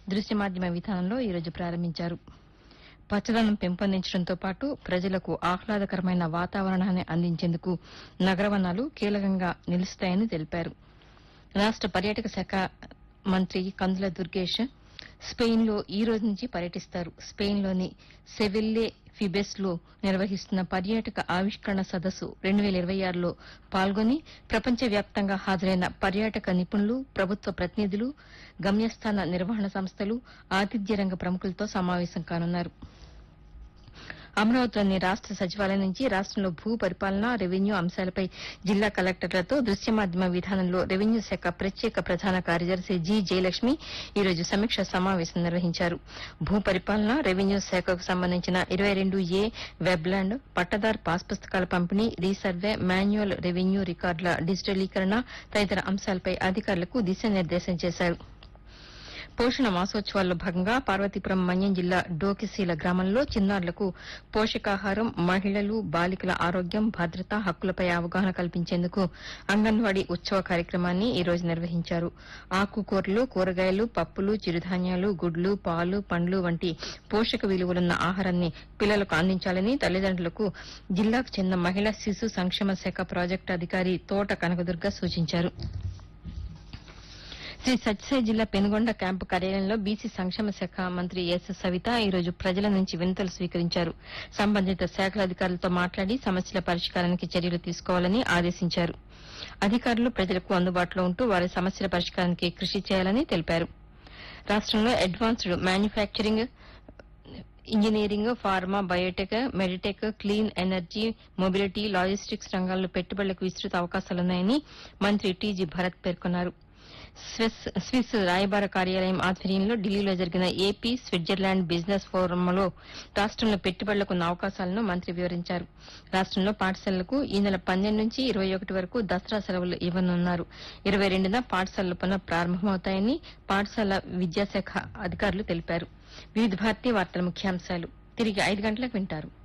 దృశ్య మాధ్యమ విధానంలో ఈరోజు ప్రారంభించారు పచ్చదనం పెంపొందించడంతో పాటు ప్రజలకు ఆహ్లాదకరమైన వాతావరణాన్ని అందించేందుకు నగరవనాలు కీలకంగా నిలుస్తాయని తెలిపారు రాష్ట పర్యాటక శాఖ మంత్రి కందుల దుర్గేష్ స్పెయిన్లో ఈ రోజు నుంచి పర్యటిస్తారు స్పెయిన్లోని సెవిల్లే ఫిబెస్ లో నిర్వహిస్తున్న పర్యాటక ఆవిష్కరణ సదస్సు రెండు వేల ఇరవై ఆరులో పాల్గొని ప్రపంచవ్యాప్తంగా హాజరైన పర్యాటక నిపుణులు ప్రభుత్వ ప్రతినిధులు గమ్యస్థాన నిర్వహణ సంస్థలు ఆతిథ్య రంగ ప్రముఖులతో సమావేశం కానున్నారు అమరావతిలోని రాష్ట సచివాలయం నుంచి రాష్టంలో భూ పరిపాలన రెవెన్యూ అంశాలపై జిల్లా కలెక్టర్లతో దృశ్య మాధ్యమ విధానంలో రెవెన్యూ శాఖ ప్రత్యేక ప్రధాన కార్యదర్శి జి జయలక్ష్మి ఈ రోజు సమీక్ష సమావేశం నిర్వహించారు భూ పరిపాలన రెవెన్యూ శాఖకు సంబంధించిన ఇరవై రెండు ఏ వెబ్లాండ్ పట్టదారు పాస్ పుస్తకాల పంపిణీ రీసర్వే మాన్యువల్ రెవెన్యూ రికార్డుల డిజిటలీకరణ తదితర అంశాలపై అధికారులకు దిశానిర్దేశం చేశారు పోషణ మాసోత్సవాల్లో భాగంగా పార్వతీపురం మన్యం జిల్లా డోకిసీల గ్రామంలో చిన్నారులకు పోషకాహారం మహిళలు బాలికల ఆరోగ్యం భద్రత హక్కులపై అవగాహన కల్పించేందుకు అంగన్వాడీ ఉత్సవ కార్యక్రమాన్ని ఈ రోజు నిర్వహించారు ఆకుకూరలు కూరగాయలు పప్పులు చిరుధాన్యాలు గుడ్లు పాలు పండ్లు వంటి పోషక విలువలున్న ఆహారాన్ని పిల్లలకు అందించాలని తల్లిదండ్రులకు జిల్లాకు చెందిన మహిళా శిశు సంక్షేమ శాఖ ప్రాజెక్టు అధికారి తోట కనకదుర్గ సూచించారు శ్రీ సత్యసాయి జిల్లా పెనుగొండ క్యాంపు కార్యాలయంలో బీసీ సంక్షేమ శాఖ మంత్రి ఎస్ సవిత ఈ రోజు ప్రజల నుంచి వినతులు స్వీకరించారు సంబంధిత శాఖల అధికారులతో మాట్లాడి సమస్యల పరిష్కారానికి చర్యలు తీసుకోవాలని ఆదేశించారు అధికారులు ప్రజలకు అందుబాటులో ఉంటూ వారి సమస్యల పరిష్కారానికి కృషి చేయాలని తెలిపారు రాష్టంలో advanced manufacturing engineering pharma biotech meditech clean energy mobility logistics రంగాల్లో పెట్టుబడులకు విస్తృత అవకాశాలున్నాయని మంత్రి టీజీ భరత్ పేర్కొన్నారు స్విస్ స్విస్ రాయబార కార్యాలయం ఆధ్వర్యంలో ఢిల్లీలో జరిగిన ఏపీ స్విట్జర్లాండ్ బిజినెస్ ఫోరంలో రాష్టంలో పెట్టుబడులకు ఉన్న అవకాశాలను మంత్రి వివరించారు రాష్టంలో పాఠశాలలకు ఈ నెల పన్నెండు నుంచి ఇరవై ఒకటి వరకు దసరా సెలవులు ఇవ్వనున్నారు ఇరవై రెండున పాఠశాలలు పునః ప్రారంభమవుతాయని పాఠశాల విద్యాశాఖ అధికారులు తెలిపారు వివిధ భారతీయ వార్తల ముఖ్యాంశాలు తిరిగి ఐదు గంటలకు వింటారు